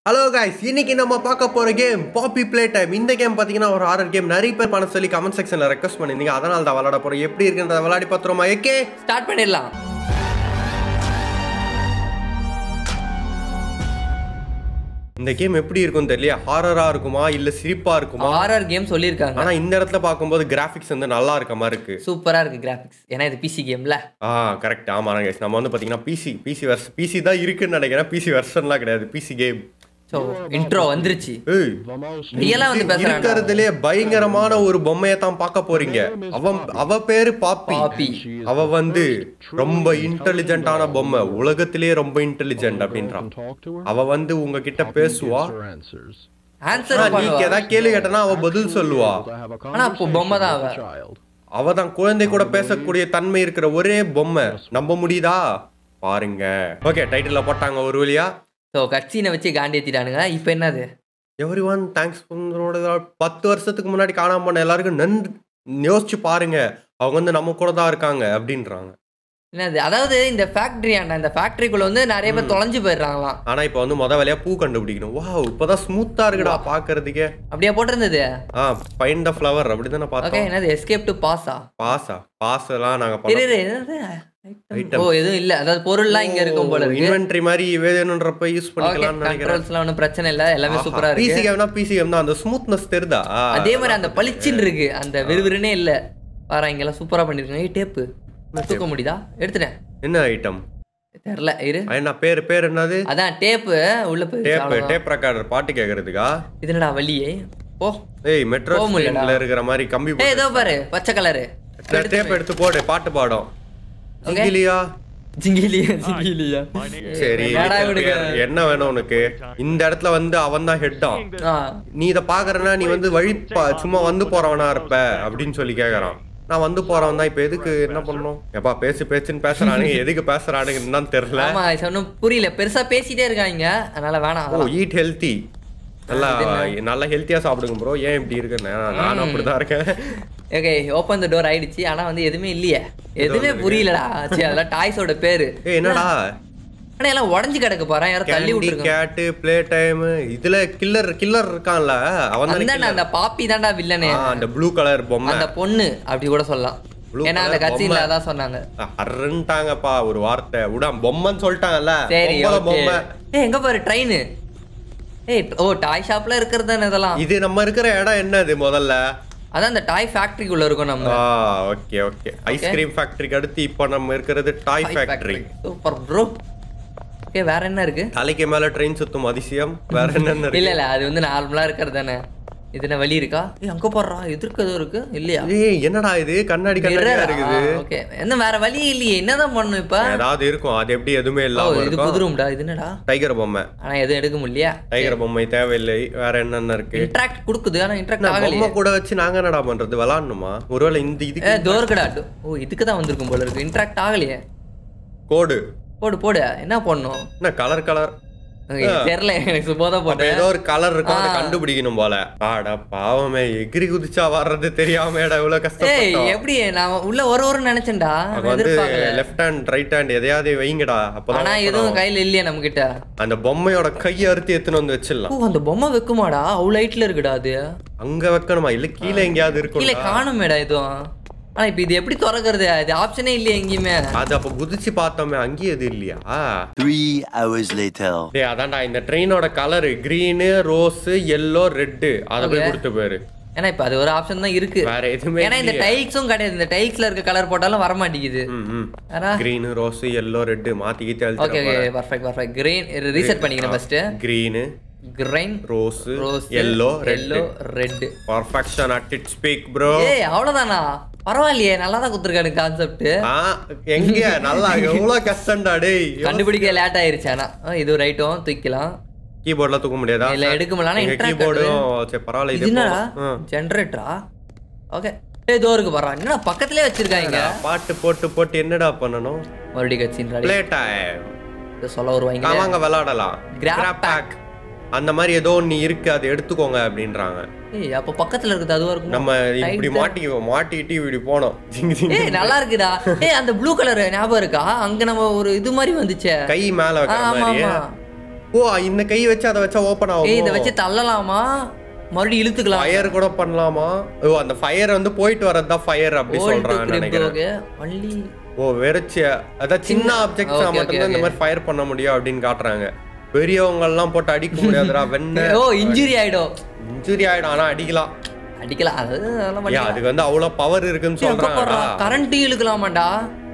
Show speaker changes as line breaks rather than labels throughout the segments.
Hello guys இன்னைக்கு நம்ம பார்க்க போற கேம் பாப்பி ப்ளே டைம் இந்த கேம் பார்த்தீங்கன்னா ஒரு ஹாரர் கேம் நிறைய பேர் பண்ண சொல்லி கமெண்ட் செக்ஷன்ல ரெக்வஸ்ட் பண்ணிருந்தீங்க அதனால தான் விளையாட போறோம் எப்படி இருக்குன்றத விளையாடி பார்த்துருமா ஏகே
ஸ்டார்ட் பண்ணிடலாம்
இந்த கேம் எப்படி இருக்கும் தெரியல ஹாரரா இருக்குமா இல்ல சிரிப்பா இருக்குமா
ஹாரர் கேம் சொல்லியிருக்காங்க
ஆனா இந்த இடத்துல பார்க்கும்போது கிராஃபிக்ஸ் வந்து நல்லா இருக்க மாதிரி இருக்கு
சூப்பரா இருக்கு கிராஃபிக்ஸ் ஏன்னா இது பிசி கேம்ல
ஆ கரெக்ட் ஆமா guys நம்ம வந்து பாத்தீங்கன்னா பிசி பிசி வெர்ஸ் பிசி தான் இருக்குன்னு நினைக்கிறேன் பிசி வெர்ஷன்லாம் கிடையாது பிசி கேம்
ஸோ இன்ட்ரோ வந்துருச்சு
ஏய்
ரியலா வந்து பேசுறாங்க
இருக்கிறதுலே பயங்கரமான ஒரு பொம்மையை தான் பார்க்க போறீங்க அவன் அவ பேரு பாப்பி
பாப்பி
அவ வந்து ரொம்ப இன்டெலிஜென்ட்டான பொம்மை உலகத்திலேயே ரொம்ப இன்டெலிஜென்ட் அப்படின்றான் அவ வந்து உங்ககிட்ட பேசுவா
ஆன்சர்
ஆனா, நீ ஏதாவது கேள்வி கேட்டனா அவ பதில் சொல்லுவா
ஆனா அப்போ பொம்மை தான் அவ
அவ தான் குழந்தை கூட பேசக்கூடிய தன்மை இருக்கிற ஒரே பொம்மை நம்ப முடியுதா பாருங்க ஓகே டைட்டில்ல போட்டாங்க ஒரு வழியா
ஸோ கட்சினை வச்சு காண்டி ஏத்திட்டானுங்க இப்போ என்னது
எவ்ரி ஒன் தேங்க்ஸ் பத்து வருஷத்துக்கு முன்னாடி காணாம போன எல்லாருக்கும் நன்றி யோசிச்சு பாருங்க அவங்க வந்து நம்ம கூட தான் இருக்காங்க அப்படின்றாங்க
என்னது அதாவது இந்த ஃபேக்டரி ஆண்டா இந்த ஃபேக்டரிக்குள்ள வந்து நிறைய பேர் தொலைஞ்சு போயிடுறாங்களாம்
ஆனா இப்போ வந்து முத வேலையா பூ கண்டுபிடிக்கணும் வாவ் இப்பதான் ஸ்மூத்தா இருக்குடா பாக்குறதுக்கே
அப்படியே போட்டிருந்தது
ஆ ஃபைண்ட் த ஃப்ளவர் அப்படிதானே
ஓகே
பார்த்தோம்
என்னது எஸ்கேப் டு பாஸா
பாஸா பாஸ் எல்லாம் நாங்க
இரு
பண்ணோம்
இரு, என்னது Item.
Item.
ஓ எதுவும் இல்ல அதாவது பொருள்லாம் இங்க இருக்கும் போல இருக்கு
இன்வென்ட்ரி மாதிரி வேணுன்றப்ப யூஸ்
ஓகே
பண்ணிக்கலாம்னு நினைக்கிறேன்
கண்ட்ரோல்ஸ்லாம் ஒன்றும் பிரச்சனை இல்ல எல்லாமே சூப்பரா இருக்கு
பிசி கேம்னா பிசி கேம் தான் அந்த ஸ்மூத்னஸ் தெரியுதா
அதே மாதிரி அந்த பளிச்சுன்னு இருக்கு அந்த விறுவிறுனே இல்ல பாரு இங்கெல்லாம் சூப்பரா பண்ணிருக்காங்க ஏய் டேப்பு தூக்க முடியுதா எடுத்துட்டேன்
என்ன ஐட்டம்
தெரியல இரு
என்ன பேர் பேர் என்னது
அதான் டேப்பு உள்ள போய்
டேப் டேப் ரெக்கார்டர் பாட்டு கேக்குறதுக்கா
இது என்னடா வழியே போ
ஏய் மெட்ரோ
போக முடியலடா.
ஸ்டேஷன்ல இருக்கிற மாதிரி கம்பி
ஏய் இதோ பாரு பச்சை கலரு
டேப் எடுத்து போடு பாட்டு பாடும் சிங்கிலியா
ஜிங்கிலியா ஜிங்கிலியா
சரி
என்னடா
இதுக்கு
இவனுக்கு?
பேர் என்ன வேணும் உனக்கு இந்த இடத்துல வந்து அவன் தான் ஹெட்டான்
ஆ
நீ இத பாக்குறனா நீ வந்து வழி பா- சும்மா வந்து போறவனா இருப்ப அப்படின்னு சொல்லி கேக்குறான் நான் வந்து போறவன் தான் இப்ப எதுக்கு என்ன பண்ணணும் எப்பா பேசு பேசுன்னு பேசுறானுங்க எதுக்கு பேசுறானுங்கன்னு தான் தெரியல
ஆமா ஒன்றும் புரியல பெருசா பேசிட்டே இருக்காங்க அதனால வேணாம்
ஓ ஈட் ஹெல்த்தி நல்லா நல்லா ஹெல்த்தியா சாப்பிடுங்க ப்ரோ ஏன் இப்படி இருக்குன்னு நானும் அப்படிதான் இருக்கேன்
ஓகே ஓப்பன் த டோர் ஆயிடுச்சு ஆனா வந்து எதுவுமே இல்லையே எதுவுமே புரியலடா சரி அதெல்லாம் டாய்ஸோட பேரு
ஏய் என்னடா
ஆனா எல்லாம் உடஞ்சு கிடக்கு பாரு யாரோ தள்ளி
கேண்டி
விட்டுருக்காங்க
கேட்டு ப்ளே டைம் இதுல கில்லர் கில்லர் இருக்கான்ல அவன் தானே
அந்த அந்த பாப்பி தான்டா வில்லனே
ஆ, அந்த ப்ளூ கலர் பொம்மை
அந்த பொண்ணு அப்படி கூட சொல்லலாம்
Blue
ஏன்னா அந்த
color
கட்சியில
பொம்மை.
அதான் சொன்னாங்க
அருன்ட்டாங்கப்பா ஒரு வார்த்தை விடா பொம்மைன்னு சொல்லிட்டாங்கல்ல
சரி
பொம்பளை
ஓகே
பொம்மை
ஏய் எங்க பாரு ட்ரெயின் ஏய் ஓ டாய் ஷாப்ல இருக்கிறது தானே இதெல்லாம்
இது நம்ம இருக்கிற இடம் என்னது முதல்ல
அதான் அந்த டாய் ஃபேக்டரிக்குள்ள இருக்கும் நம்ம
ஆ ஓகே ஓகே ஐஸ்கிரீம் ஃபேக்டரிக்கு அடுத்து இப்போ நம்ம இருக்கிறது toy factory
super bro okay வேற என்ன இருக்கு
தலைக்கு மேல ட்ரெயின் சுத்தும் அதிசயம் வேற என்னென்ன இருக்கு
இல்ல இல்ல அது வந்து நார்மலா இருக்கிறது தானே இது என்ன வழி இருக்கா ஏய் அங்க போடுறா எதிர்க்கு எதுவும் இருக்கு இல்லையா
ஏய் என்னடா இது கண்ணாடி கண்ணாடியா இருக்குது
ஓகே என்ன வேற வழி இல்லையே என்னதான் பண்ணணும் இப்ப
ஏதாவது இருக்கும் அது எப்படி எதுவுமே
ஓ
இல்லாம
இது
இருக்கும்
புது ரூம்டா இது என்னடா
டைகர் பொம்மை
ஆனா எதுவும் எடுக்க முடியலையா
டைகர் பொம்மை தேவையில்லை வேற என்னென்ன இருக்கு
இன்ட்ராக்ட் கொடுக்குது ஆனா இன்ட்ராக்ட்
நான்
ஆகலையே
பொம்மை கூட வச்சு நாங்க என்னடா பண்றது விளாடணுமா ஒருவேளை இந்த
ஏ
இதுக்கு
டோர் கடா ஓ இதுக்கு தான் வந்திருக்கும் போல இருக்கு இன்ட்ராக்ட் ஆகலையே
கோடு
போடு போடு என்ன பண்ணும்
என்ன கலர் கலர்
தெரியல எனக்கு சும்மா தான்
அப்ப
போட்டேன்
ஏதோ ஒரு கலர் இருக்கும் அதை கண்டுபிடிக்கணும் போல ஆடா பாவமே எகிரி குதிச்சா வர்றது தெரியாமடா இவ்வளவு
ஏய்
கஷ்டப்பட்டோம்
எப்படி நான் உள்ள ஒரு ஒரு நினைச்சேன்டா
அங்க வந்து
எதிர்பார்க்கல
லெஃப்ட் ஹேண்ட் ரைட் ஹேண்ட் எதையாவது வைங்கடா
ஆனா
அப்பதான்
எதுவும் கையில இல்லையா நம்ம கிட்ட
அந்த பொம்மையோட கையை அறுத்து எடுத்துன்னு வந்து வச்சிடலாம்
ஓ அந்த பொம்மை வைக்குமாடா அவ்வளவு ஹைட்ல இருக்குடா அது
அங்க வைக்கணுமா இல்ல கீழே எங்கேயாவது
கீழே
இருக்கும்
காணுமேடா எதுவும் ஆனா இப்ப இது எப்படி திறக்கிறது இது ஆப்ஷனே இல்லையா எங்கேயுமே
அது அப்ப குதிச்சு பார்த்தோமே அங்கேயும் எது இல்லையா
Three hours later.
டேய் அதான்டா இந்த ட்ரெயினோட colour green rose yellow red அதை போய்
Okay.
கொடுத்து போயிரு
ஏன்னா இப்ப அது ஒரு ஆப்ஷன் தான் இருக்கு
வேற எதுவுமே
ஏன்னா இந்த டைல்ஸும் கிடையாது இந்த டைல்ஸ்ல இருக்க கலர் போட்டாலும் வர மாட்டேங்குது வேறா
கிரீனு ரோஸ் எல்லோ ரெட்டு மாத்தி கீத்தி
ஓகே
அழிச்சு
okay perfect perfect green reset பண்ணிக்கிறேன் first
green
green
rose
rose
yellow
yellow
red
red
perfection at it speak bro
ஏய் அவ்வளவுதானா பரவாயில்லையே நல்லா தான் குத்துருக்கானு கான்செப்ட்
ஆ எங்க நல்லா எவ்வளவு கஷ்டம்டா டேய்
கண்டுபிடிக்க லேட் ஆயிருச்சு ஆனா ஆ, இது ரைட்டும் தூக்கலாம்
கீபோர்ட்ல தூக்க முடியாதா
இல்ல எடுக்க முடியல ஆனா interact
கீபோர்டும் சரி பரவாயில்ல
இது
இது
என்னடா
போதும். ஆ.
ஜெனரேட்டரா ஓகே ஏய் இதோ இருக்கு பாரு என்னடா பக்கத்துலயே வச்சிருக்காங்க
பாட்டு போட்டு போட்டு என்னடா பண்ணணும்
மறுபடியும் கட்சின்றாடி
ப்ளே டைம்
இதை சொல்ல வருவாங்க
வாங்க விளையாடலாம்
Grab
Grab pack. அந்த மாதிரி ஏதோ ஒன்னு இருக்கு அதை எடுத்துக்கோங்க அப்படின்றாங்க
ஏய் அப்ப பக்கத்துல இருக்குது அதுவா இருக்கும்
நம்ம இப்படி மாட்டி மாட்டிக்கிட்டு இப்படி போனோம் ஜிங் ஜிங்.
ஏய் நல்லா இருக்குடா ஏய் அந்த ப்ளூ கலர் ஞாபகம் இருக்கா அங்க நம்ம ஒரு இது மாதிரி வந்துச்சே
கை மேல
ஆ,
வைக்கிற
ஆமா
மாதிரி
ஆமா
ஓ இந்த கை வச்சு அதை வச்சா ஓபன்
ஏய் இதை
ஆகும்
வச்சு தள்ளலாமா மறுபடியும் இழுத்துக்கலாம்
ஃபயர் கூட பண்ணலாமா ஓ அந்த ஃபயர் வந்து போயிட்டு வரது தான் ஃபயர் அப்படி
Hold to
சொல்றாங்க
grip,
நினைக்கிறேன்
okay. only
ஓ வெறுச்சு அதான் சின்ன ஆப்ஜெக்ட்ஸ்
Okay, okay,
மட்டும்தான் இந்த
okay.
மாதிரி ஃபயர் பண்ண முடியும் அப்படின்னு காட்டுறாங்க பெரியவங்க எல்லாம் போட்டு அடிக்க முடியாதுடா வெண்ண
ஓ இன்ஜுரி ஆயிடும்
இன்ஜுரி ஆயிடும் ஆனா அடிக்கலாம்
அடிக்கலாம் அது அதெல்லாம்
ஏன் அதுக்கு வந்து அவ்வளவு பவர் இருக்குன்னு சொல்றாங்கடா
கரண்ட் இழுக்கலாமாடா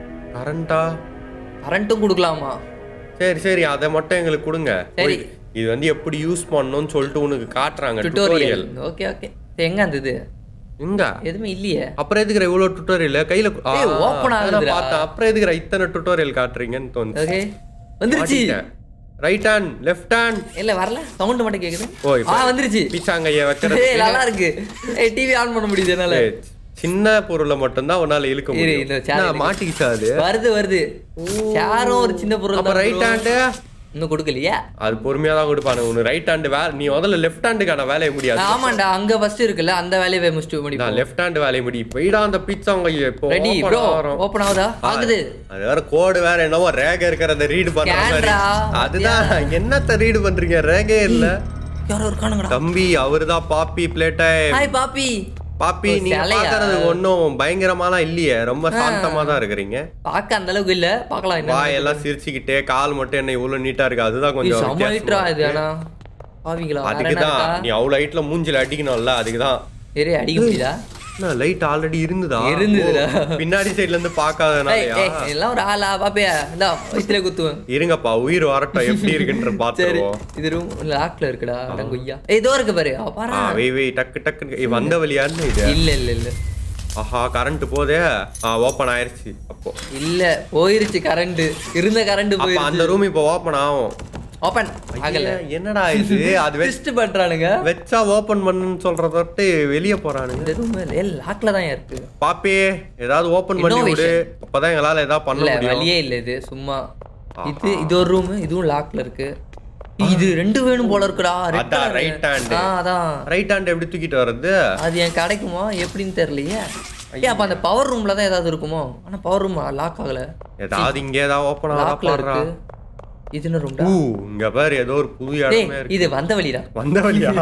கரண்டா
கரண்ட்டும் கொடுக்கலாமா
சரி சரி அதை மட்டும் எங்களுக்கு கொடுங்க
சரி.
இது வந்து எப்படி யூஸ் பண்ணணும்னு சொல்லிட்டு உனக்கு காட்டுறாங்க
டுட்டோரியல்
டுட்டோரியல்
ஓகே ஓகே எங்க அந்த இது
எங்க
எதுவுமே இல்லையே
அப்புறம் எதுக்குற இவ்வளவு டுட்டோரியல் கையில ஆ,
ஏய், open
அதான்
ஆகுதுடா.
பார்த்தேன் அப்புறம் எதுக்குற இத்தனை டுட்டோரியல் காட்டுறீங்கன்னு தோணுச்சு
ஓகே வந்துருச்சு
ரைட் ஹேண்ட் லெஃப்ட் ஹேண்ட்
இல்ல வரல சவுண்ட் மட்டும் கேக்குது
ஓ, இப்ப-
ஆ வந்துருச்சு
பீச்சாங்கைய வைக்கிறது
ஏய் நல்லா இருக்கு ஏய் டிவி ஆன் பண்ண முடியுது என்னால
ஏய், சின்ன பொருளை மட்டும்தான் உன்னால இழுக்க
இரு,
முடியும்
இந்த chair
என்ன,
இழுக்க.
மாட்டிக்கிச்சா அது
வருது வருது சேரும் ஒரு சின்ன பொருள்
அப்ப
தான்
ரைட்
bro.
ஹேண்டு
இன்னும் கொடுக்கலையா
அது பொறுமையா தான் கொடுப்பானு உனக்கு ரைட் ஹேண்டு வேலை நீ முதல்ல லெஃப்ட் ஹேண்டுக்கான வேலையை முடியாது
ஆமாண்டா அங்க ஃபர்ஸ்ட் இருக்குல்ல அந்த வேலையை முடிச்சுட்டு
நான்
முடிப்போம்
லெஃப்ட் ஹேண்ட் வேலையை முடி போயிடா அந்த பீச்சாங்கைய இப்போ
ரெடி
open
ப்ரோ
ஆகும்.
ஓபன் ஆகுதா ஆகுது
அது வேற கோடு வேற என்னவோ ரேக இருக்கிறத ரீட் பண்ற மாதிரி
Scanner-ஆ?
அதுதான் என்னத்த ரீட் பண்றீங்க ரேகே இல்ல
யாரோ இருக்கானுங்கடா
தம்பி அவருதான் பாப்பி பிளேட்டை
ஹாய் பாப்பி
பாப்பி
ஓ,
நீங்க
சிலையா?
பாக்குறது ஒண்ணும் பயங்கரமாலாம் இல்லையே ரொம்ப சாந்தமா தான் இருக்கிறீங்க
பார்க்க அந்த அளவுக்கு இல்ல பார்க்கலாம் என்ன
வாயெல்லாம் சிரிச்சுக்கிட்டே கால் மட்டும் என்ன இவ்வளவு நீட்டா இருக்கு அதுதான் கொஞ்சம்
செம்ம ஹைட்ரா
வித்தியாசமா
இது
இருக்கு.
ஆனா பாவிங்களா வேற
அதுக்கு
என்ன
தான்
இருக்கா?
நீ அவ்வளவு ஹைட்ல மூஞ்சில அடிக்கணும்ல அதுக்கு தான்
இரு அடிக்க முடியுதா
லைட் ஆல்ரெடி இருந்ததா
இருந்ததுடா.
ஓ, பின்னாடி சைடுல இருந்து
ஏய்
பாக்காதனாலயா
ஏய் எல்லாம் ஒரு ஆளா பாப்பியா இந்தா வயித்துல குத்துவேன்
இருங்கப்பா உயிர் வரட்டும் எப்படி இருக்குன்ற
சரி
பாத்துருவோம்
இது ரூம் லாக்ல இருக்குடா அடங்கொய்யா ஏய் இதோ இருக்கு பாரு அவ பாரு
ஆ வெய் வெய் டக்கு டக்கு ஏய், வந்த வழியான்னு இது
இல்ல இல்ல இல்ல
ஆஹா கரண்ட் போதே ஆ ஓபன் ஆயிருச்சு அப்போ
இல்ல போயிருச்சு கரண்ட் இருந்த கரண்ட்
அப்ப
போயிருச்சு
அந்த ரூம் இப்போ ஓபன் ஆகும்
ஓபன் ஆகல
ஐயா, என்னடா இது அது வெ-
ட்விஸ்ட் பண்றானுங்க
வச்சா ஓபன் பண்ணுன்னு சொல்றதொட்டு வெளிய போறானுங்க
இந்த ரூம் ஏ லாக்ல தான் இருக்கு
பாப்பே ஏதாவது ஓபன் பண்ணி விடு அப்பதான் எங்களால ஏதாவது பண்ண
இல்ல
முடியும்
வழியே இல்ல இது சும்மா இது இது ஒரு ரூம் இதுவும் லாக்ல இருக்கு இது ரெண்டு வேணும் போல இருக்குடா red
அதான்
color.
right hand.
ஆ, அதான்
ரைட் ஹேண்ட் எப்படி தூக்கிட்டு வர்றது
அது என் கிடைக்குமா எப்படின்னு தெரியலையே ஏன் அப்ப அந்த பவர் ரூம்ல தான் ஏதாவது இருக்குமோ ஆனா பவர் ரூம் லாக் ஆகல
ஏதாவது இங்க ஏதாவது ஓபன் ஆகா
லாக்ல
பாடுறா
இருக்கு இது என்ன ரூம்டா
ஊ இங்க பாரு ஏதோ ஒரு புது
டேய்
இடமே இருக்கு
இது வந்த வழிடா
வந்த வழியா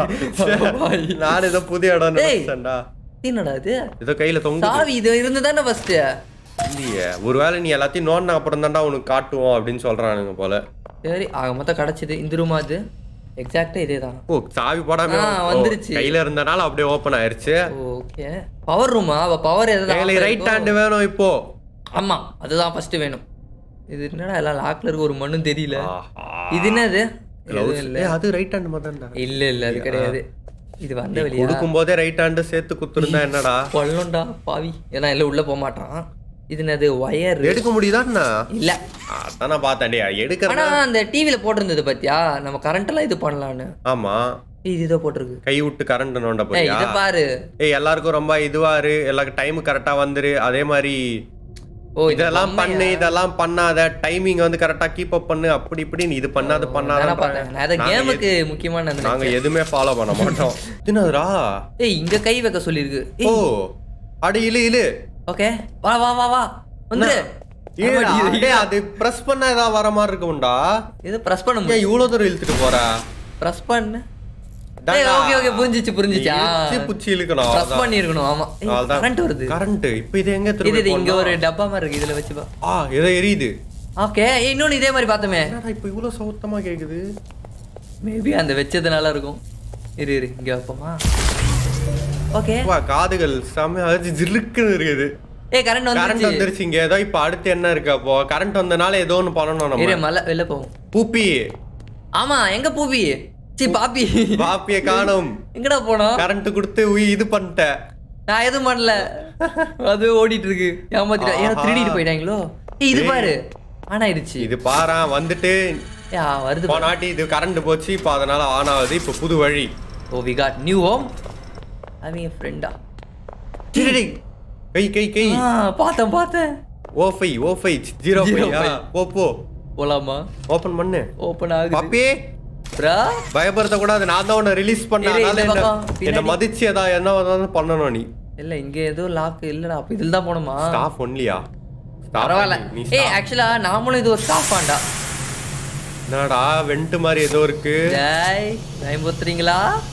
நான் ஏதோ புது இடம்
டேய்.
நினைச்சேன்டா
என்னடா இது
ஏதோ கையில தொங்கு
சாவி இது இருந்து தானே ஃபர்ஸ்ட்
இல்லையே ஒருவேளை நீ எல்லாத்தையும் நோண்டின அப்புறம் தான்டா உனக்கு காட்டுவோம் அப்படின்னு சொல்றானுங்க போல
சரி ஆக மொத்தம் கிடைச்சது இந்த ரூமா அது எக்ஸாக்டா இதே தான்
ஓ சாவி போடாம
ஆ, வந்துருச்சு.
ஓ, கையில இருந்தனால அப்படியே ஓபன் ஆயிருச்சு
ஓகே பவர் ரூமா அவ பவர்
எங்களுக்கு
எதாவது
ரைட் ஹேண்ட் வேணும் இப்போ
ஆமா அதுதான் ஃபர்ஸ்ட் வேணும் இது என்னடா எல்லாம் லாக்ல இருக்க ஒரு மண்ணும் தெரியல
ஆஹா.
இது என்னது
Gloves.
எதுவும் இல்ல
ஏய், அது ரைட் ஹேண்ட் மாதிரி
இல்ல இல்ல அது கிடையாது இது வந்த வழியா
கொடுக்கும் போதே ரைட் ஹேண்ட் சேர்த்து குத்துருந்தா என்னடா
கொல்லணும்டா பாவி ஏன்னா இல்ல உள்ள போக மாட்டான் இது என்னது ஒயர்
எடுக்க முடியுதா என்ன
இல்ல
அதான் நான் பார்த்தேன் டேய் எடுக்கிற
ஆனா அந்த டிவில போட்டிருந்தது பாத்தியா நம்ம கரண்ட் எல்லாம் இது பண்ணலாம்னு
ஆமா
இது இதோ போட்டிருக்கு
கை விட்டு கரண்ட் நோண்ட
ஏய்
போறியா
இத பாரு
ஏய் எல்லாருக்கும் ரொம்ப இதுவா இரு எல்லாருக்கும் டைம் கரெக்டா வந்துரு அதே மாதிரி
ஓ இது
இதெல்லாம் பண்ணு இதெல்லாம் பண்ணாத டைமிங் வந்து கரெக்டா கீப் அப் பண்ணு அப்படி இப்படி நீ இது பண்ணாத
நான்
பண்ணாத
பார்த்தேன் நான் அதை கேமுக்கு முக்கியமான
நாங்க
நினைச்சேன்
எதுவுமே ஃபாலோ பண்ண மாட்டோம் என்னதுடா
ஏய் இங்க கை வைக்க சொல்லிருக்கு
ஓ அடி இழு இழு
ஓகே வா வா வா வா வந்துரு
இழுடா. டேய், அது பிரஸ் பண்ண ஏதாவது வர மாதிரி இருக்கும்டா
இது பிரஸ் பண்ண
ஏன்
முடியும்
இவ்வளவு தூரம் இழுத்துட்டு போற
பிரஸ் பண்ணு
தாண்டா.
ஏய் ஓகே ஓகே புரிஞ்சிச்சு புரிஞ்சிச்சா
இழுத்து புடிச்சு இழுக்கணும்
பிரஸ் பண்ணி இருக்கணும் ஆமா கரண்ட் வருது
கரண்ட் இப்போ இது எங்க
இது
திரும்ப
இது இங்க ஒரு டப்பா மாதிரி இருக்கு இதுல வச்சு பா
ஆ ஏதோ எரியுது
ஓகே இன்னொன்னு இதே மாதிரி பார்த்தோமே
என்னடா இப்போ இவ்வளவு சௌத்தமா கேக்குது
மேபி அந்த வச்சதுனால இருக்கும் இரு இரு இங்க வைப்போமா ஓகே
வா காதுகள் செம்ம அடிச்சு ஜில்லுக்குன்னு இருக்குது
ஏய் கரண்ட்
கரண்ட்
வந்துருச்சு
வந்துருச்சு இங்க ஏதோ இப்ப அடுத்து என்ன இருக்கு அப்போ கரண்ட் வந்தனால ஏதோ ஒண்ணு பண்ணணும்
இரு
நம்ம
மலை வெளில போவோம்
பூப்பி
ஆமா எங்க பூபி சி பாப்பி
பாப்பிய காணும்
எங்கடா போனோம்
கரண்ட் கொடுத்து உய் இது பண்ணிட்ட
நான் எதுவும் பண்ணல அது ஓடிட்டு இருக்கு ஏமாத்திட்டா ஏன்னா
ஆஹா.
திருடிட்டு போயிட்டாங்களோ ஏய் இது
ஏய்.
பாரு ஆன் ஆயிடுச்சு
இது பாரா வந்துட்டு
யா வருது பாரு.
போனாட்டி இது கரண்ட் போச்சு இப்போ அதனால ஆன் ஆகுது இப்போ புது வழி
oh we got new home அவங்க ஃப்ரெண்டா
டேய், டேய். கை கை கை
ஆ பார்த்தேன் பார்த்தேன்
oh five oh five zero
Zero
five
five.
போ போ
போலாமா
ஓபன் பண்ணு
ஓபன் ஆகுது
பாப்பி
ப்ரா
பயப்படுத்த கூடாது நான் தான் உன்னை ரிலீஸ் பண்ண
இரு, இந்த
அதனால என்ன-
பக்கம்,
என்ன
பின்னாடி.
மதிச்சு ஏதா என்ன ஏதாவது பண்ணணும் நீ
இல்ல இங்க ஏதோ லாக் இல்லடா அப்ப இதுல தான் போணுமா
ஸ்டாஃப் ஒன்லியா
பரவாயில்ல
நீ
ஏய் ஆக்சுவலா நாமளும் இது ஒரு ஸ்டாஃப் ஆண்டா
என்னடா வெண்ட் மாதிரி ஏதோ இருக்கு
டேய் பயமுத்துறீங்களா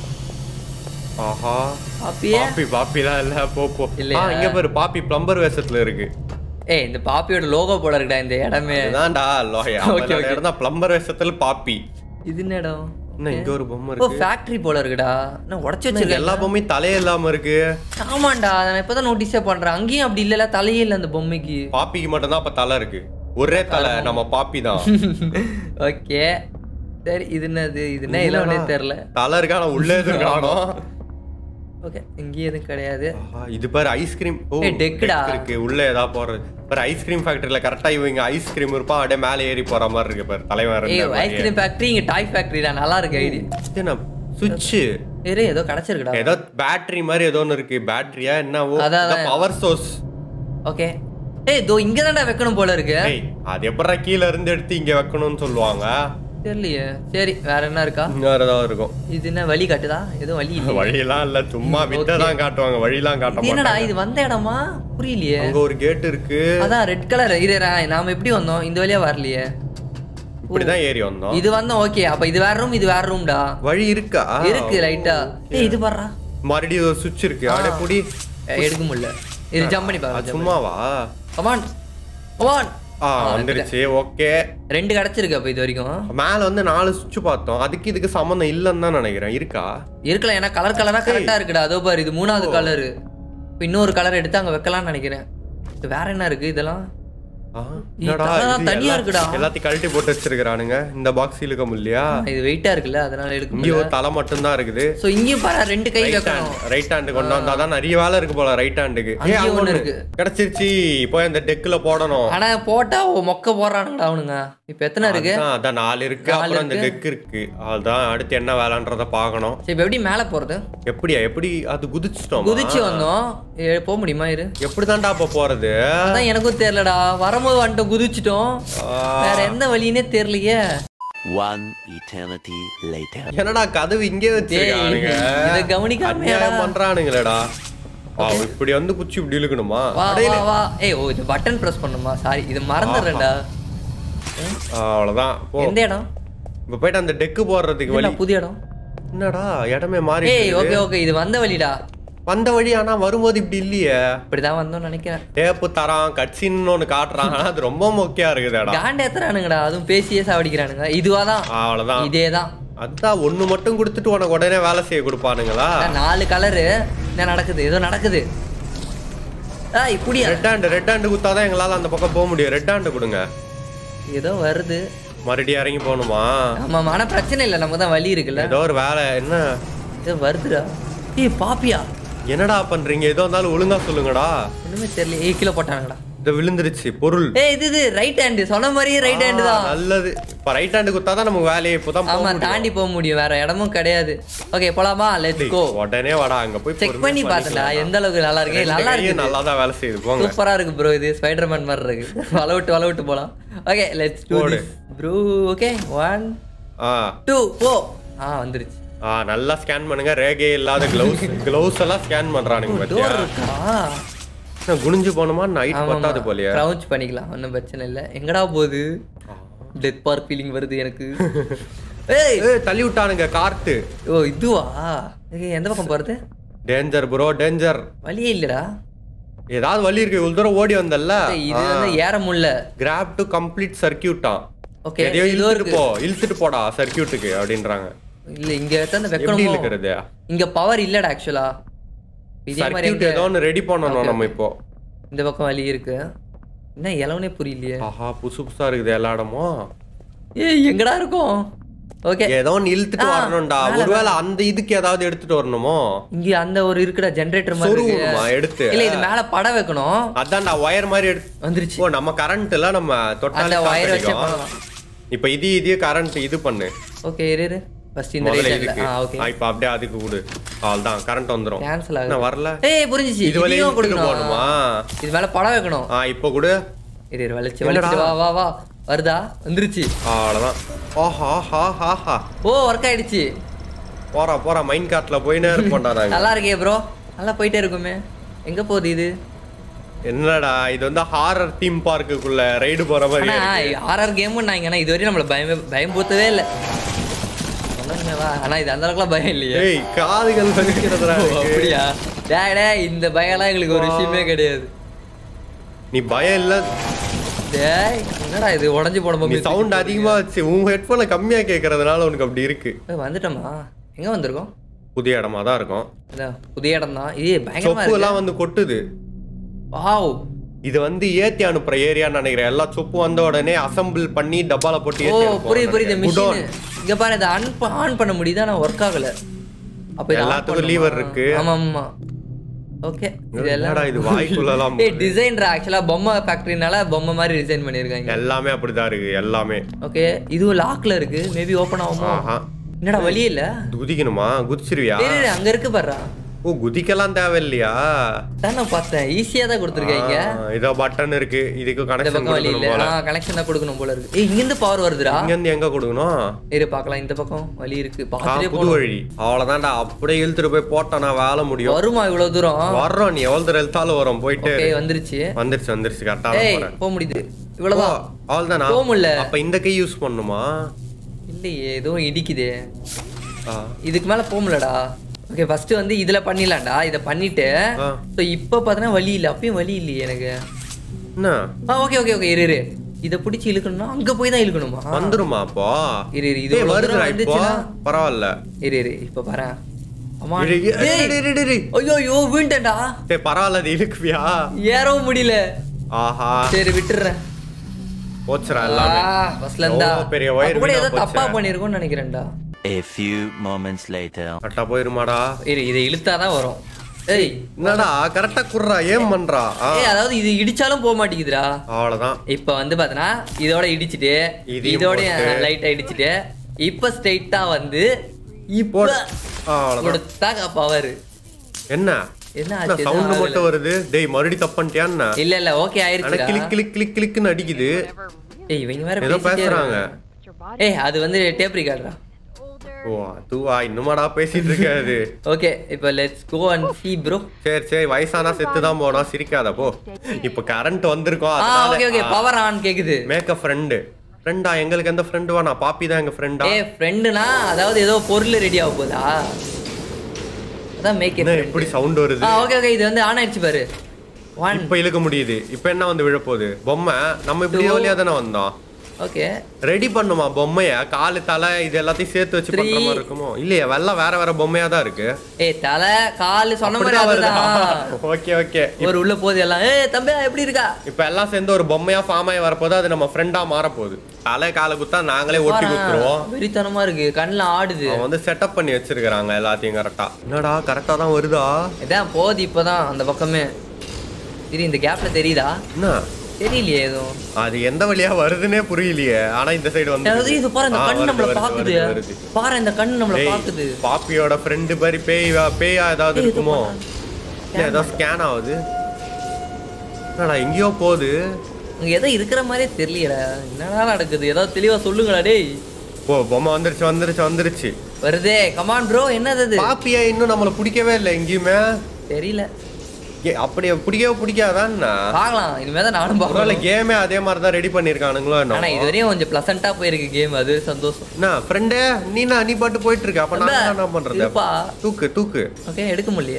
ஆஹா
பாப்பியே
பாப்பி பாப்பிலாம் இல்ல போ போ
இல்லையா?
ஆ, இங்க பாரு பாப்பி பிளம்பர் வேஷத்துல இருக்கு
ஏய் இந்த பாப்பியோட லோகோ போல இருக்குடா இந்த இடமே
இதான்டா லோயா
Okay, okay.
இடம் தான் பிளம்பர் வேஷத்துல பாப்பி
இது என்ன இடம்
என்ன இங்க ஒரு பொம்மை
ஓ
இருக்கு
ஃபேக்டரி போல இருக்குடா நான் உடச்சு
என்ன இது
வச்சிருக்கேன்
எல்லா பொம்மையும் தலையே இல்லாம இருக்கு
ஆமாண்டா நான் இப்பதான் நோட்டீஸே பண்றேன் அங்கேயும் அப்படி இல்லல தலையே இல்ல அந்த பொம்மைக்கு
பாப்பிக்கு மட்டும்தான் அப்ப தலை இருக்கு ஒரே தலை நம்ம பாப்பி தான்
ஓகே சரி இது என்னது இது என்ன இல்லவனே தெரியல
தலை இருக்கா ஆனா உள்ளே எதுவும் காணோம்
ஓகே இங்கேயும் எதுவும் கிடையாது
ஆஹா, இது பாரு ஐஸ்கிரீம் ஓ
ஏய், டெக்குடா.
deck இருக்கு உள்ள ஏதா போறது பாரு ஐஸ்கிரீம் ஃபேக்டரியில கரெக்டா இவங்க ஐஸ்கிரீம் இருப்பா அப்படியே மேலே ஏறி போற மாதிரி இருக்கு பாரு தலைவன்
ஏய்
ரெண்டு
ஐஸ்கிரீம் ஃபேக்டரி இங்க டாய் ஃபேக்டரிடா நல்லா இருக்கு ஐடி
சுவிட்ச்
இரு ஏதோ கிடைச்சிருக்குடா
ஏதோ பேட்டரி மாதிரி ஏதோ ஒன்று இருக்கு பேட்டரியா என்னவோ
அதான், அதான்.
பவர் சோர்ஸ்
ஓகே ஏய் இதோ இங்க தான்டா வைக்கணும் போல இருக்கு
ஏய் அது எப்படா கீழ இருந்து எடுத்து இங்க வைக்கணும்னு சொல்லுவாங்க
தெரியலையே சரி வேற என்ன இருக்கா
வேற ஏதாவது இருக்கும்
இது என்ன வழி காட்டுதா எதுவும் வழி இல்லையே
வழியெல்லாம் இல்ல சும்மா வித்தை தான் காட்டுவாங்க வழியெல்லாம் காட்ட
இது என்னடா
மாட்டாங்க
இது வந்த இடமா புரியலையே
அங்க ஒரு கேட் இருக்கு
அதான் ரெட் கலர் இரா நாம எப்படி வந்தோம் இந்த வழியா வரலையே
இப்படிதான் ஏறி வந்தோம்
இது வந்தோம் ஓகே அப்ப இது வேற ரூம் இது வேற ரூம்டா
வழி இருக்கா
இருக்கு ரைட்டா ஏய் இது பாருடா
மறுபடியும் ஒரு சுவிட்ச் இருக்கு அப்படியே புடி
ஏய், எடுக்க முடியல இது ஜம்ப் பண்ணி
அது
பாருங்க
சும்மாவா
கமான் கமான்
ஆ வந்துருச்சு ஓகே
ரெண்டு கிடைச்சிருக்கு அப்ப இது வரைக்கும்
மேல வந்து நாலு சுவிட்ச் பார்த்தோம் அதுக்கு இதுக்கு சம்மந்தம் இல்லைன்னு தான் நினைக்கிறேன் இருக்கா
இருக்கலாம் ஏன்னா கலர் கலரா கரெக்டா இருக்குடா அதோ பாரு இது மூணாவது கலர் இப்போ இன்னொரு கலர் எடுத்து அங்க வைக்கலாம்னு நினைக்கிறேன் இது வேற என்ன இருக்கு இதெல்லாம்
ஆ,
இது
என்னடா
தலலாம்
இது
தனியா
எல்லா-
இருக்குடா.
எல்லாத்தையும் கழட்டி போட்டு வச்சிருக்கானுங்க இந்த பாக்ஸ் இழுக்க முடியலையா
இது வெயிட்டா இருக்குல்ல அதனால எடுக்க
இங்க
முடியல
ஒரு தலை மட்டும் தான் இருக்குது
சோ இங்கேயும் பாரு ரெண்டு கை
ரைட்
வைக்கணும்
ஹேண்ட் ரைட் ஹேண்ட் கொண்டு வந்தாதான் நிறைய வேலை இருக்கு போல ரைட் ஹேண்டுக்கு
அங்கேயும்
ஏ
ஒண்ணு
ஒண்ணு
இருக்கு.
கிடைச்சிருச்சு போய் அந்த டெக்ல போடணும்
ஆனா போட்டா ஓ, மொக்க போடுறானுங்கடா அவனுங்க இப்ப எத்தனை இருக்கு
அதான், அதான் நாலு இருக்கு
நாலு
அப்புறம் அந்த டெக் இருக்கு அதுதான் அடுத்து என்ன வேலைன்றத பார்க்கணும்
சரி இப்ப எப்படி மேல போறது
எப்படியா எப்படி அது குதிச்சிட்டோம்
குதிச்சு வந்தோம் ஏ, போக முடியுமா இரு
எப்படிதான்டா அப்ப போறது
அதான் எனக்கும் தெரியலடா வரும்போது வந்துட்டோம் குதிச்சிட்டோம்
ஆ,
வேற எந்த வழின்னே தெரியலையே
One eternity later.
என்னடா கதவு இங்கே வச்சிருக்கானுங்க
இத கவனிக்காம
அநியாயம் பண்றானுங்களேடா ஆ, இப்படி வந்து குச்சி இப்படி இழுக்கணுமா
வா வா வா ஏய் ஓ இது பட்டன் பிரஸ் பண்ணுமா சாரி இது மறந்துடுறேன்டா
ஆ, அவ்வளவுதான் போ
எந்த இடம்
இப்ப போயிட்டு அந்த டெக்கு போடுறதுக்கு வழி
என்ன புது இடம்
என்னடா இடமே மாறி
ஏய் ஓகே ஓகே இது வந்த வழிடா
வந்த வழி ஆனா வரும்போது இப்படி இல்லையே
இப்படிதான் வந்தோம்னு நினைக்கிறேன்
டேப்பு தரான் கட்சின்னு ஒண்ணு காட்டுறான் ஆனா அது ரொம்ப மொக்கையா இருக்குதுடா
காண்டேத்துறானுங்கடா அதுவும் பேசியே சாவடிக்கிறானுங்க இதுவாதான்
அவ்வளவுதான்
இதேதான்
அதான் ஒண்ணு மட்டும் கொடுத்துட்டு உனக்கு உடனே வேலை செய்ய கொடுப்பானுங்களா
அதான் நாலு கலரு என்ன நடக்குது ஏதோ நடக்குது ஆ இப்படியா
ரெட் ஹேண்ட் ரெட் ஹேண்ட் குத்தாதான் எங்களால அந்த பக்கம் போக முடியும் ரெட் ஹேண்ட் கொடுங்க
ஏதோ வருது
மறுபடியும் இறங்கி போகணுமா
ஆமாம் ஆனா பிரச்சனை இல்லை நமக்கு தான் வழி இருக்குல்ல
ஏதோ ஒரு வேலை என்ன
ஏதோ வருதுடா ஏய் பாப்பியா
என்னடா பண்றீங்க எதோ இருந்தாலும் ஒழுங்கா சொல்லுங்கடா
ஒண்ணுமே தெரியல ஏய் கீழே போட்டானுங்கடா
இது விழுந்துருச்சு பொருள்
ஏய் இது இது ரைட் ஹேண்டு சொன்ன மாதிரியே ரைட் ஹேண்டு
ஆ,
தான்
நல்லது இப்ப ரைட் ஹேண்ட் குத்தாதான் நமக்கு வேலையை இப்பதான் போக
ஆமா
முடியும்.
தாண்டி போக முடியும் வேற இடமும் கிடையாது ஓகே போலாமா லெட்ஸ் கோ
உடனே வாடா அங்க போய்
செக் பண்ணி பார்த்தல எந்த அளவுக்கு நல்லா இருக்கு நல்லா இருக்கு
நல்லா தான் வேலை செய்யுது போங்க
சூப்பரா இருக்கு ப்ரோ இது ஸ்பைடர்மேன் மாதிரி இருக்கு வளவிட்டு வளவிட்டு போலாம் ஓகே லெட்ஸ் டூ
போடு.
திஸ் ப்ரோ ஓகே ஒன்
ஆ
டூ போ ஆ வந்துருச்சு
ஆ நல்லா ஸ்கேன் பண்ணுங்க ரேகே இல்லாத கிளவுஸ் கிளவுஸ் எல்லாம் ஸ்கேன் பண்றானுங்க பத்தியா
டோர் இருக்கா
நான் குனிஞ்சு போகணுமா நைட் பத்தாது போலியா
க்ரௌச் பண்ணிக்கலாம் ஒன்றும் பிரச்சனை இல்லை எங்கடா போகுது டெத் பார்க் ஃபீலிங் வருது எனக்கு ஏய்
ஏய் தள்ளி விட்டானுங்க கார்ட்டு
ஓ இதுவா ஏய், எந்த பக்கம் போறது
டேஞ்சர் ப்ரோ டேஞ்சர்
வழியே இல்லடா
ஏதாவது வழி இருக்கு இவ்வளவு தூரம் ஓடி வந்தல்ல
ஏய், இது வந்து ஏற முடியல
கிராப் டு கம்ப்ளீட் சர்க்கியூட்டா
ஓகே
எதையோ
இதோ
இழுத்துட்டு
இருக்கு
போ இழுத்துட்டு போடா சர்க்கியூட்டுக்கு அப்படின்றாங்க
இல்ல இங்க எடுத்து
எப்படி
வைக்கணும்
இழுக்கிறது
இங்க பவர் இல்லடா ஆக்சுவலா இதே மாதிரி
சர்க்கியூட்
இங்க-
ஏதோ ஒன்று ரெடி பண்ணணும்
Okay,
நம்ம
okay.
இப்போ
இந்த பக்கம் வழி இருக்கு என்ன இலவனே புரியலையே
ஆஹா புதுசு புதுசா இருக்குது எல்லா இடமும்
ஏய் எங்கடா இருக்கும் ஓகே
ஏதோ ஒன்று இழுத்துட்டு
ஆ,
வரணும்டா
மேல,
ஒருவேளை அந்த இதுக்கு ஏதாவது எடுத்துட்டு வரணுமோ
இங்க அந்த ஒரு இருக்குடா ஜெனரேட்டர் மாதிரி இருக்கு
சொருவணுமா எடுத்து
இல்ல இது மேல படம் வைக்கணும்
அதான்டா ஒயர் மாதிரி எடுத்து
வந்துருச்சு
ஓ நம்ம கரண்ட் எல்லாம் நம்ம தொட்டாலே
அந்த
shock
wire வச்சே
அடிக்கும்.
பண்ணலாம்.
இப்ப இது இதே கரண்ட் இது பண்ணு
ஓகே இரு இரு ஃபர்ஸ்ட் இந்த
முதல்ல
ரைட்
இதுக்கு
ஆ ஓகே
ஆ, இப்ப அப்படியே அதுக்கு கொடு அவ்வளவுதான் கரண்ட் வந்துரும்
கேன்சல்
என்ன
ஆகுது
வரல
ஏய் புரிஞ்சிச்சு
இது வரையும்
இதையும்
இழுத்துட்டு
கொடுக்கணும்
போகணுமா
இது மேல படம் வைக்கணும்
ஆ இப்ப கொடு
இரு இரு வலிச்சு
என்னடா?
வலிச்சு வா வா வா வருதா வந்துருச்சு
அவ்வளவுதான் ஓஹா ஹா ஹா ஹா
ஓ ஒர்க் ஆயிடுச்சு
போறா போறா மைண்ட் கார்ட்ல போயினே இருப்போம்டா நாங்க
நல்லா இருக்கே ப்ரோ நல்லா போயிட்டே இருக்குமே எங்க போகுது இது
என்னடா இது வந்து ஹாரர் தீம் பார்க்குக்குள்ள ரைடு போற மாதிரி
ஆனா
இருக்கு.
ஆர்ஆர் கேம் நாங்க ஆனா இதுவரையும் நம்மள பயம் பயம் பூத்தவே இல்ல சொன்னீங்களா? ஆனா இது அந்த அளவுக்குலாம் பயம் இல்லையே
ஏய் காதுகள் வலிக்கிறதுடா
ஓ,
எனக்கு.
அப்படியா டேய் டேய் இந்த பயம்லாம் எங்களுக்கு ஒரு விஷயமே கிடையாது
நீ பயம் இல்ல
டேய் என்னடா இது உடஞ்சு போட
நீ சவுண்ட் அதிகமா வச்சு உன் ஹெட்போனை கம்மியா கேக்குறதுனால உனக்கு அப்படி இருக்கு
வந்துட்டோமா எங்க வந்திருக்கோம்
புதிய இடமா தான் இருக்கும்
இதான் புதிய இடம் தான் இது பயங்கரமா
சொப்பு
இருக்கு
எல்லாம் வந்து கொட்டுது
வாவ்
இது வந்து ஏத்தி அனுப்புற ஏரியான்னு நினைக்கிறேன் எல்லா சொப்பு வந்த உடனே அசெம்பிள் பண்ணி டப்பால போட்டு
ஓ
ஏத்தி அனுப்புவாங்க
புரியுது புரியுது
நினைக்கிறேன்.
Machine
Godown.
இங்க பாரு இதை ஆன் ஆன் பண்ண முடியுது ஆனா ஒர்க் ஆகல அப்ப இதை on
எல்லாத்துக்கும்
பண்ணணுமா?
lever இருக்கு.
ஆமா ஆமா ஓகே இது
என்னடா
எல்லாம்
இது வாய்க்குள்ளலாம்
ஏய் டிசைன்ரா ஆக்சுவலா பொம்மை ஃபேக்டரினால பொம்மை மாதிரி டிசைன் பண்ணிருக்காங்க
எல்லாமே அப்படிதான் இருக்கு எல்லாமே
ஓகே இதுவும் லாக்ல இருக்கு மேபி ஓபன் ஆகுமா
ஆஹா
என்னடா வழியே இல்ல
குதிக்கணுமா குதிச்சிருவியா
டேய், டேய், அங்க இருக்கு பாருடா
ஓ குதிக்கலாம் தேவையில்லையா
தான் நான் பார்த்தேன் ஈஸியா தான் கொடுத்துருக்காங்க
ஆ, இதோ பட்டன் இருக்கு இதுக்கு
இந்த
கனெக்ஷன்
பக்கம் வழி இல்ல
கொடுக்கணும் போல
ஆ கனெக்ஷன் தான் கொடுக்கணும் போல இருக்கு ஏய் இங்க இருந்து பவர் வருதுடா
இங்க இருந்து எங்க கொடுக்கணும்
இரு பார்க்கலாம் இந்த பக்கம் வழி இருக்கு
ஆ,
பார்த்துட்டே
புது
போகணும்
வழி அவ்வளவுதான்டா அப்படியே இழுத்துட்டு போய் போட்டோம்னா வேலை முடியும்
வருமா இவ்வளவு தூரம்
வர்றோம் நீ எவ்வளவு தூரம் இழுத்தாலும் வரும் போயிட்டு
ஓகே வந்துருச்சு
வந்துருச்சு வந்துருச்சு கரெக்டா
ஏய்
போறேன்
போக முடியுது இவ்வளவுதான்
அவ்வளவுதானா
போக முடியல.
அப்ப இந்த கை யூஸ் பண்ணுமா
இல்லையே ஏதோ இடிக்குதே
ஆ.
இதுக்கு மேல போக முடியலடா ஓகே ஃபர்ஸ்ட் வந்து இதுல பண்ணிடலாம்டா இதை பண்ணிட்டு
ஆ.
ஸோ இப்போ பார்த்தீங்கன்னா வழி இல்லை அப்பயும் வழி இல்லையே எனக்கு
என்ன
ஆ ஓகே ஓகே ஓகே இரு இரு இதை பிடிச்சி இழுக்கணும்னா அங்க போய் தான் இழுக்கணுமா
வந்துருமா அப்போ
இரு இரு இது
ஏய்,
இவ்வளவு தூரம்
வருதுடா இப்போ
வந்துச்சுன்னா
பரவாயில்ல
இரு இரு இப்போ பாரு அம்மா
இரு, இரு,
டேய்.
இரு, இரு, இரு, இரு.
ஐயோ ஐயோ வீண்டேன்டா
சரி பரவாயில்ல அது இழுக்குவியா
ஏறவும் முடியல
ஆஹா
சரி விட்டுறேன்
போச்சுடா எல்லாமே
ஃபர்ஸ்ட்ல இருந்தா
எவ்வளவு பெரிய wire
அப்ப கூட
வீணா
ஏதோ
போச்சே.
தப்பா பண்ணிருக்கோம்னு நினைக்கிறேன்டா
A few moments later.
கரெக்டா போயிருமாடா
இரு இதை இழுத்தாதான் வரும் ஏய்
என்னடா கரெக்டா குடுறா ஏன் பண்றா ஆ,
ஏய் அதாவது இது இடிச்சாலும் போக மாட்டேங்குதுடா
அவ்வளவுதான்
இப்ப வந்து பாத்தனா இதோட இடிச்சிட்டு
இதையும்
இதோட
போட்டு.
லைட்டா இடிச்சிட்டு இப்ப ஸ்ட்ரைட்டா வந்து இப்ப
போடு. அவ்வளவுதான்
கொடுத்தா பவர்
என்ன
என்ன
என்ன
ஆச்சு
சவுண்ட்
எதுவும்
மட்டும் வருது டேய் மறுபடி தப்பு பண்ணிட்டியான்னு
இல்ல இல்ல ஓகே
ஆனா
ஆயிருச்சுடா
கிளிக் கிளிக் கிளிக் கிளிக்னு அடிக்குது
ஏய் இவங்க வேற
ஏதோ
பேசிட்டே
பேசுறாங்க
இருக்காங்க. ஏய் அது வந்து டேப் ரிகார்டரா
ஓ அதுவா இன்னுமாடா பேசிட்டு இருக்காது
ஓகே இப்போ let's go and see bro
சரி சரி வயசானா செத்து தான் போனா சிரிக்காத போ இப்ப கரண்ட் வந்திருக்கோம்
ஆ ஓகே ஓகே பவர் ஆன் கேக்குது
மேக் அ ஃப்ரெண்டு ஃப்ரெண்டா எங்களுக்கு எந்த ஃப்ரெண்டு வா நான் பாப்பி தான் எங்க ஃப்ரெண்டா
ஏய் ஃப்ரெண்டுனா அதாவது ஏதோ பொருள் ரெடி ஆக போதா அதான் மேக்
என்ன எப்படி சவுண்ட் வருது
ஆ ஓகே ஓகே இது வந்து ஆன் ஆயிடுச்சு பாரு ஒன்
இப்ப இழுக்க முடியுது இப்ப என்ன வந்து விழப்போகுது பொம்மை நம்ம இப்படி
Two.
வழியா தானே வந்தோம்
ஓகே
ரெடி பண்ணுமா பொம்மைய காலு தலை இது எல்லாத்தையும் சேர்த்து வச்சு பண்ற
Three.
மாதிரி இருக்குமோ இல்லையா வெள்ளம் வேற வேற பொம்மையா தான் இருக்கு
ஏய் தலை கால் சொன்ன மாதிரி அதுதான்
ஓகே ஓகே
ஒரு உள்ள போகுது எல்லாம் ஏய் தம்பியா எப்படி இருக்கா
இப்ப எல்லாம் சேர்ந்து ஒரு பொம்மையா ஃபார்ம் ஆகி வரப்போது அது நம்ம ஃப்ரெண்டா மாற போகுது தலை காலை குத்தா நாங்களே ஒட்டி குத்துருவோம்
வெறித்தனமா இருக்கு கண்ணுல ஆடுது
அவன் வந்து செட்டப் பண்ணி வச்சிருக்காங்க எல்லாத்தையும் கரெக்டா என்னடா கரெக்டா தான் வருதா
இதான் போகுது இப்பதான் அந்த பக்கமே இது இந்த கேப்ல தெரியுதா
என்ன
தெரியலையே எதுவும்
அது எந்த வழியா வருதுன்னே புரியலையே ஆனா இந்த சைடு வந்து
அதாவது இது பாரு இந்த
ஆ,
கண்ணு
வருது,
நம்மள
வருது,
பாக்குது
வருது, வருது.
பாரு இந்த கண்ணு நம்மள
டேய்,
பாக்குது
பாப்பியோட ஃப்ரெண்டு மாதிரி பேய் பேயா ஏதாவது
ஏய், இது
இருக்குமோ இல்ல ஏதோ ஸ்கேன் ஆகுது என்னடா எங்கேயோ போகுது
அங்க ஏதோ இருக்கிற மாதிரியே தெரியலடா என்னடா நடக்குது ஏதாவது தெளிவா சொல்லுங்கடா டேய்
ஓ பொம்மை வந்துருச்சு வந்துருச்சு வந்துருச்சு
வருதே கமான் ப்ரோ என்னது அது
பாப்பியா இன்னும் நம்மள பிடிக்கவே இல்லை எங்கேயுமே
தெரியல
ஏ, அப்படியே பிடிக்கவே பிடிக்காதான்னா
பார்க்கலாம் இனிமே தான் நானும்
ஒருவேளை
பார்க்கலாம்
கேமே அதே மாதிரி தான் ரெடி பண்ணிருக்கானுங்களோ
ஆனா
என்ன
இதுவரையும் கொஞ்சம் பிளசண்டா போயிருக்கு கேம் அது சந்தோஷம்
என்ன ஃப்ரெண்டே நீ நான் நீ பாட்டு போயிட்டு இருக்க அப்ப நான் என்ன பண்றது
இருப்பா.
தூக்கு தூக்கு
ஓகே எடுக்க முடியலையே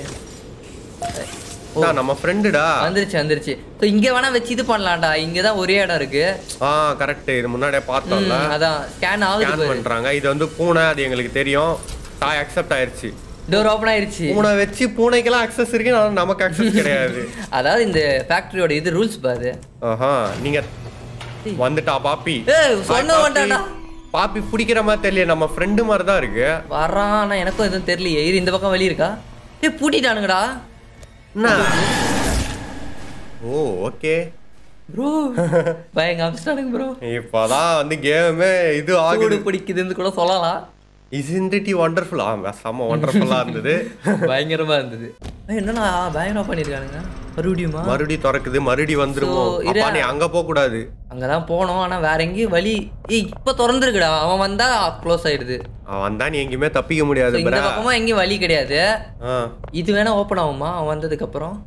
நான் நம்ம ஃப்ரெண்டுடா
வந்துருச்சு வந்துருச்சு ஸோ இங்க வேணா வச்சு இது பண்ணலாம்டா இங்க தான் ஒரே இடம் இருக்கு
ஆ கரெக்ட் இது முன்னாடியே பார்த்தோம்ல
ம், அதான் ஸ்கேன் ஆகுது
ஸ்கேன் பண்றாங்க இது வந்து பூனை அது எங்களுக்கு தெரியும் தாய் அக்செப்ட் ஆயிருச்சு
டோர் ஓப்பன் ஆயிருச்சு
பூனை வச்சு பூனைக்கெல்லாம் அக்சஸ் இருக்கு ஆனா நமக்கு அக்சஸ் கிடையாது
அதாவது இந்த ஃபேக்டரியோட இது ரூல்ஸ் பாரு
ஆஹா நீங்க வந்துட்டா பாப்பி
ஏய்
Hi,
சொன்ன
பாப்பி.
மாட்டாடா
பாப்பி பிடிக்கிற மாதிரி தெரியல நம்ம ஃப்ரெண்டு மாதிரி தான் இருக்கு
வரான் ஆனா எனக்கும் எதுவும் தெரியலையே இரு இந்த பக்கம் வழி இருக்கா ஏய் பூட்டிட்டானுங்கடா
என்ன ஓ ஓகே
ப்ரோ பயங்க அமிச்சிட்டானுங்க ப்ரோ
இப்போதான் வந்து கேமே இது ஆகுது
சூடு பிடிக்குதுன்னு கூட சொல்லலாம்
இசின்டிட்டி ஒண்டர்ஃபுல் ஆ செம்ம ஒண்டர்ஃபுல்லா இருந்தது
பயங்கரமா இருந்தது ஏய், என்னண்ணா பயங்கரமா பண்ணிருக்கானுங்க மறுபடியுமா
மறுபடி திறக்குது மறுபடி வந்துருமோ
So, இரு.
அப்பா நீ அங்க போக கூடாது
அங்கதான் போனோம் ஆனா வேற எங்கேயும் வழி ஏய் இப்ப திறந்துருக்குடா அவன் வந்தா க்ளோஸ் ஆயிடுது
அவன் வந்தா நீ எங்கேயுமே தப்பிக்க
So,
முடியாது
இந்த
பிரா
பக்கமா எங்கேயும் வழி கிடையாது
ஆ
இது வேணா ஓப்பன் ஆகுமா அவன் வந்ததுக்கு அப்புறம்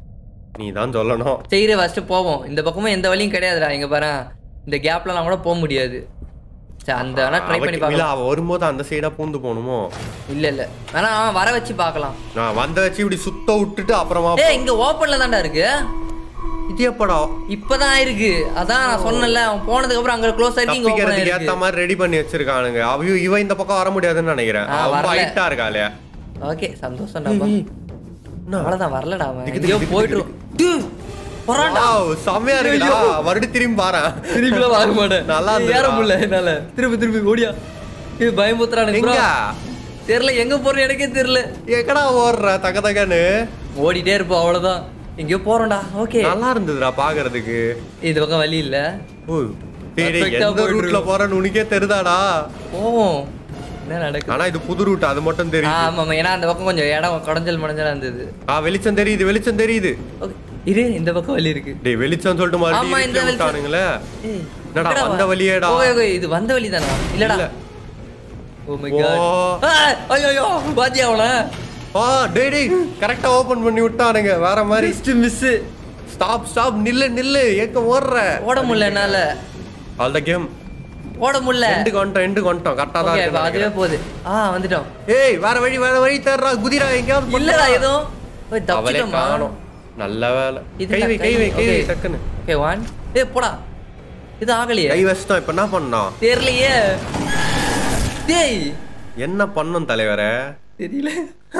நீ தான் சொல்லணும்
சரி ஃபர்ஸ்ட் போவோம் இந்த பக்கமும் எந்த வழியும் கிடையாதுடா இங்க பாரு இந்த கேப்லலாம் கூட போக முடியாது சரி அந்த வேணா ட்ரை பண்ணி
அவ- இல்ல
பார்க்கலாம்
அவ வரும்போது அந்த சைடா பூந்து போகணுமோ
இல்ல இல்ல வேணா வர வச்சு பார்க்கலாம்
நான் வந்த வச்சு இப்படி சுத்த விட்டுட்டு அப்புறமா
ஏய் இங்க ஓப்பன்ல தான்டா இருக்கு
இது எப்படா
இப்பதான் இருக்கு அதான் நான் சொன்னேன்ல அவன் போனதுக்கு அப்புறம் அங்க க்ளோஸ் ஆயிருக்கு இங்க ஓப்பன்
தப்பிக்கிறதுக்கு ஏத்த
ஆயிருக்கு
மாதிரி ரெடி பண்ணி வச்சிருக்கானுங்க அவ இவ இந்த பக்கம் வர முடியாதுன்னு நினைக்கிறேன்
ஆ,
ரொம்ப
வரல.
ஹைட்டா இருக்காளே
ஓகே சந்தோஷம்டா
என்ன?
அவ்வளவுதான் வரலடா அவன்
திக்கு,
எங்கேயோ
திக்கு,
போயிட்டு டேய், போறான்டா
Wow, செம்மையா இருக்குடா மறுபடி திரும்பி பாரு
திருப்பிலாம் வாங்க மாட்டேன்
நல்லா
ஏய், ஏற
இருந்துடா.
முடியல என்னால திருப்பி திருப்பி ஓடியா இது பயமுத்துறானுங்க
எங்க
bro. தெரியல எங்க போறேன் எனக்கே தெரியல
எக்கடா ஓடுற தக தகன்னு
ஓடிட்டே இருப்போம் அவ்வளவுதான் எங்கேயோ போறோம்டா ஓகே
நல்லா இருந்ததுடா பாக்குறதுக்கு
இது பக்கம் வழி இல்ல
ஓ டேய், டேய்,
Perfect ஆ
எந்த
போயிட்டு
ரூட்ல
இருக்கோம்.
போறேன்னு உனக்கே தெரியுதாடா
போவோம் என்ன நடக்குது
ஆனா இது புது ரூட் அது மட்டும்
ஆ,
தெரியுது
ஆமா ஆமா ஏன்னா அந்த பக்கம் கொஞ்சம் இடம் குடஞ்சல் மடஞ்சலா இருந்தது
ஆ வெளிச்சம் தெரியுது வெளிச்சம் தெரியுது
ஓகே இரு இந்த பக்கம் வழி இருக்கு
டேய் வெளிச்சம் சொல்லிட்டு
ஆமா,
மறுபடியும்
இந்த
இருட்டில்
வெளிச்சம்.
விட்டானுங்களே
ஏய்,
என்னடா,
எங்கடா
வந்த
வா?
வழியேடா?
ஓகே ஓகே இது வந்த வழி தானா இல்லடா
இல்ல.
Oh my
O.
காட் ஐயோ பாத்தியா அவன
ஆ டேய் டேய் கரெக்டா ஓபன் பண்ணி விட்டானுங்க வேற மாதிரி
ஜஸ்ட் மிஸ்
ஸ்டாப் ஸ்டாப் நில்லு நில்லு ஏக்க ஓடுற
ஓட முடியல என்னால
ஆல் த கேம்
ஓட முடியல
எண்டு கொண்டோம் எண்டு கொண்டோம் கரெக்டா தான்
ஓகே
இருக்கு
அதுவே
நினைக்கிறேன்.
போகுது ஆ வந்துட்டோம்
ஏய் வேற வழி வேற வழி தர்றா குதிரா எங்கயாவது
இல்லடா ஏதோ ஓய்
அவளே
தப்பிட்டோமா
காணோம் நல்ல வேலை
இது
கை வை கை வை கை வை டக்குன்னு
ஓகே ஒன் ஏய் போடா இது ஆகலையே
கை வச்சிட்டோம் இப்ப என்ன பண்ணோம்
தெரியலையே டேய்
என்ன பண்ணோம் தலைவரே
தெரியல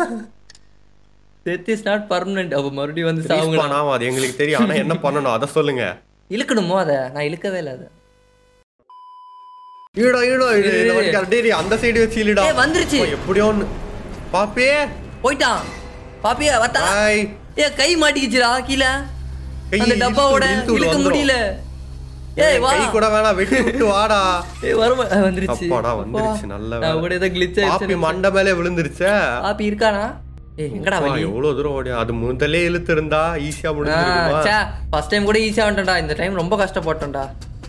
டெத் இஸ் நாட் பர்மனன்ட் அப்ப மறுபடியும் வந்து
Respawn
சாவுங்களா
ஆகும் அது எங்களுக்கு தெரியும் ஆனா என்ன பண்ணணும் அதை சொல்லுங்க
இழுக்கணுமோ அத நான் இழுக்கவே இல்லை அதை
ஈடோ ஈடோ
இரு, இரு.
டேய் அந்த சைடு வச்சு இல்லடா
ஏய் வந்துருச்சு
எப்படியோ ஒண்ணு பாப்பே
போயிட்டான் பாப்பியா வத்தா
ஹாய்
ஏ கை மாட்டிக்கிச்சுடா கீழே
கை
அந்த
இழுத்து
டப்பாவோட
விடு, இழுத்து விடு,
இழுக்க
வந்துரும்.
முடியல ஏய் வா
கை கூட வேணாம் வெட்டி விட்டு வாடா
ஏய் வருமா அஹ், வந்துருச்சு
அப்பாடா, வந்துருச்சு,
அப்பா.
நல்ல
நான்
வேலை.
கூட ஏதோ கிளிச்
பாப்பி
ஆயிடுச்சு
மண்டை மேலே விழுந்துருச்சே
பாப்பி இருக்கானா ஏய் எங்கடா
அப்பா,
வலி
எவ்வளவு தூரம் ஓடி அது முதல்ல இழுத்து இருந்தா ஈஸியா முடிஞ்சிருக்குமா
சே ஃபர்ஸ்ட் டைம் கூட ஈஸியாக வந்துட்டோம்டா இந்த டைம் ரொம்ப கஷ்டப்பட்டோம்டா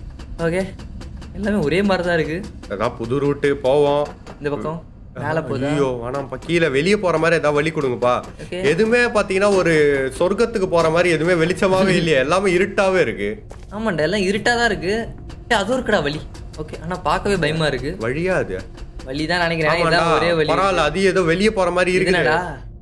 ஓகே எல்லாமே ஒரே மாதிரி தான் இருக்கு
அதான் புது ரூட்டு போவோம்
இந்த பக்கம் மேலே போகுதா
ஐயோ வேணாம்ப்பா கீழே வெளியே போற மாதிரி ஏதாவது வழி கொடுங்கப்பா
Okay.
எதுவுமே பாத்தீங்கன்னா ஒரு சொர்க்கத்துக்கு போற மாதிரி எதுவுமே வெளிச்சமாவே இல்லையே எல்லாமே இருட்டாவே இருக்கு
ஆமாண்டா எல்லாம் இருட்டா தான் இருக்கு ஏய் அதுவும் இருக்குடா வலி ஓகே ஆனா பார்க்கவே பயமா இருக்கு
வழியா அது
வலி தான் நினைக்கிறேன்
ஆமாண்டா,
இதான் ஒரே வலி
பரவாயில்ல அது ஏதோ வெளியே போற மாதிரி
இது
இருக்கு
என்னடா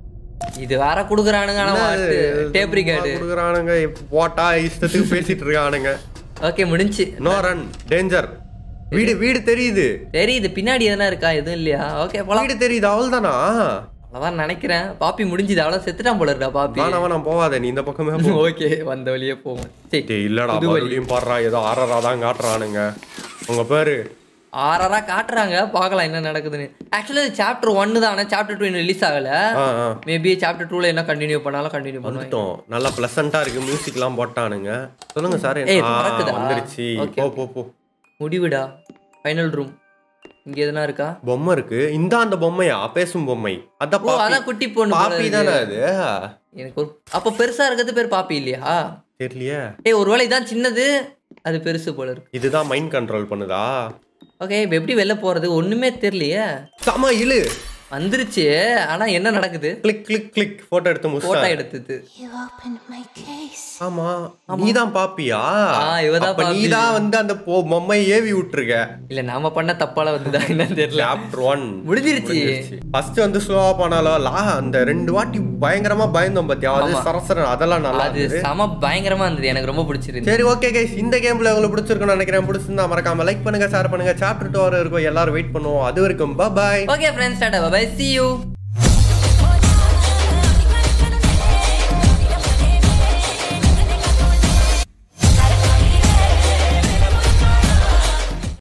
இது வேற குடுக்குறானுங்க ஆனா டேப் ரிகார்டு
கொடுக்குறானுங்க போட்டா இஷ்டத்துக்கு பேசிட்டு இருக்கானுங்க
ஓகே முடிஞ்சு
நோ ரன் டேஞ்சர் வீடு வீடு தெரியுது
தெரியுது பின்னாடி எதனா இருக்கா எதுவும் இல்லையா ஓகே போலாம்
வீடு தெரியுது அவள் தானா
அவ்வளோதான் நினைக்கிறேன் பாப்பி முடிஞ்சுது அவ்வளோ செத்துட்டான் போல இருக்கா பாப்பி
வேணாம் வேணாம் போவாத நீ இந்த பக்கமே போ.
ஓகே வந்த வழியே போவோம் சரி
டேய், இல்லடா
புது வழி.
மறுபடியும் பாடுறா ஏதோ ஆறரா தான் காட்டுறானுங்க உங்க பேரு
ஆறாரா காட்டுறாங்க பார்க்கலாம் என்ன நடக்குதுன்னு ஆக்சுவலி சாப்டர் ஒன்னு தான் ஆனால் சாப்டர் டூ இன்னும் ரிலீஸ் ஆகல
ஆ ஆ
மேபி சாப்டர் டூல என்ன கண்டினியூ பண்ணாலும் கண்டினியூ பண்ணுவேன்
வந்துட்டோம் நல்லா பிளசண்டா இருக்கு மியூசிக்லாம் போட்டானுங்க சொல்லுங்க சார்
ஏய், பறக்குதா?
வந்துருச்சு
Okay,
போ
okay.
போ போ
முடிவுடா ஃபைனல் ரூம் இங்க எதுனா இருக்கா
பொம்மை இருக்கு இந்த அந்த பொம்மையா பேசும் பொம்மை அதான்
ஓ
பாப்பி
அதான் குட்டி பொண்ணு போல
பாப்பி
இருக்கு.
தானே அது
எனக்கு ஒரு அப்ப பெருசா இருக்கிறது பேர் பாப்பி இல்லையா
தெரியலையே
ஏய் ஒருவேளை இதான் சின்னது அது பெருசு போல இருக்கு
இதுதான் மைண்ட் கண்ட்ரோல் பண்ணுதா
ஓகே இப்போ எப்படி வெளில போறது ஒண்ணுமே தெரியலையே
சம இழு
வந்துருச்சு ஆனா என்ன நடக்குது
கிளிக் கிளிக் கிளிக் போட்டோ எடுத்து
போட்டோ
முடிச்சா
எடுத்தது
You opened my case.
ஆமா நீதான் பாப்பியா
ஆ, இவதான்
அப்ப
பாப்பி.
நீதான் வந்து அந்த பொ- பொம்மை ஏவி விட்டுருக்க
இல்ல நாம பண்ண தப்பால வந்துதா என்னன்னு தெரியல
சாப்டர் ஒன்
முடிஞ்சிருச்சு
ஃபர்ஸ்ட் வந்து ஸ்லோவா போனாலும் லா அந்த ரெண்டு வாட்டி பயங்கரமா பயந்தோம் பாத்தியா அது
ஆமா.
சரசரன் அதெல்லாம் நல்லா
அது
இருந்தது
செம பயங்கரமா இருந்தது எனக்கு ரொம்ப பிடிச்சிருந்துச்சு
சரி ஓகே கைஸ் இந்த கேம்ல உங்களுக்கு பிடிச்சிருக்கும்னு நினைக்கிறேன் பிடிச்சிருந்தா மறக்காம லைக் பண்ணுங்க ஷேர் பண்ணுங்க சாப்டர் டூ வர இருக்கும் எல்லாரும் வெயிட் பண்ணுவோம் அது வரைக்கும் bye
okay friends tata bye see you